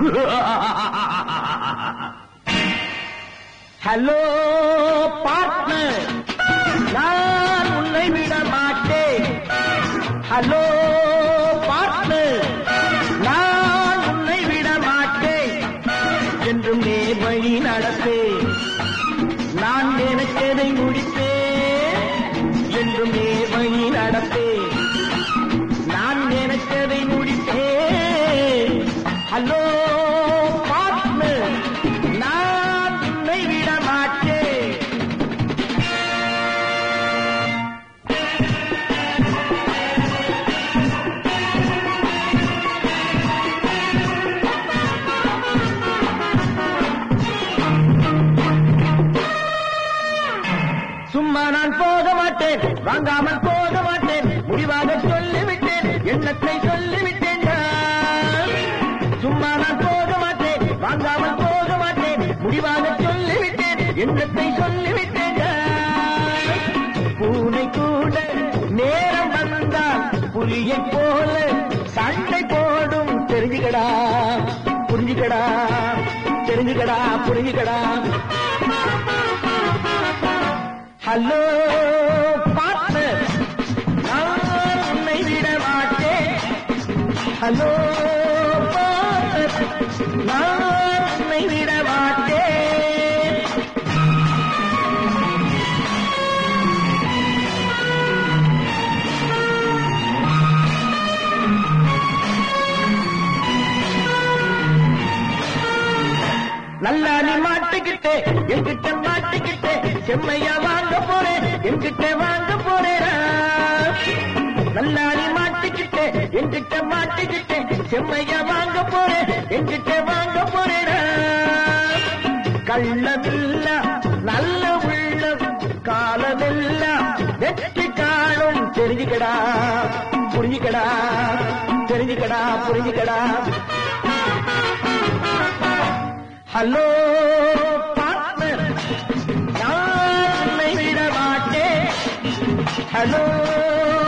Hello partner நான் உன்னை விட மாட்டேன் ஹலோ பார்ட்னர் நான் உன்னை விட மாட்டேன் என்றும் நேர் வழி நடப்பேன் நான் நினைச்சதை முடிப்பேன் என்றும் நேர் வழி நடப்பேன் நான் நினைச்சதை முடிப்பேன் ஹலோ பார்ட்னர் நான் உன்னை விட மாட்டேன் சும்மா நான் போக மாட்டேன் வாங்காமல் போக மாட்டேன் முடிவாக சொல்லிவிட்டேன் எண்ணத்தை சொல்லிவிட்டேன் நான். சும்மா நான் போக மாட்டேன் வாங்காமல் போக மாட்டேன் முடிவாக சொல்லிவிட்டேன் எண்ணத்தை சொல்லிவிட்டேன் நான். பூனை கூட நேரம் வந்தால் புலியைப் போல சண்டை போடும் தெரிஞ்சுக்கடா புரிஞ்சுக்கடா தெரிஞ்சுக்கடா புரிஞ்சுக்கடா ஹலோ பார்ட்னர் நான் உன்னை விட மாட்டேன் ஹலோ பார்ட்னர் நான் உன்னை விட மாட்டேன் நல்லா நீ மாட்டிக்கிட்டே என்கிட்ட மாட்டிக்கிட்டே செம்மையா வாங்க போறேன் என்கிட்ட வாங்க போறேன் நல்லா நீ மாட்டிக்கிட்டே என்கிட்ட மாட்டிக்கிட்டே செம்மையா வாங்க போறேன் என்கிட்ட வாங்க போறேன் கள்ளமில்ல நல்ல உள்ளம் காலமெல்லாம் வெற்றி காணும் தெரிஞ்சுக்கடா புரிஞ்சுக்கடா தெரிஞ்சுக்கடா புரிஞ்சுக்கடா ஹலோ பார்ட்னர் நான் உன்னை விட மாட்டேன் ஹலோ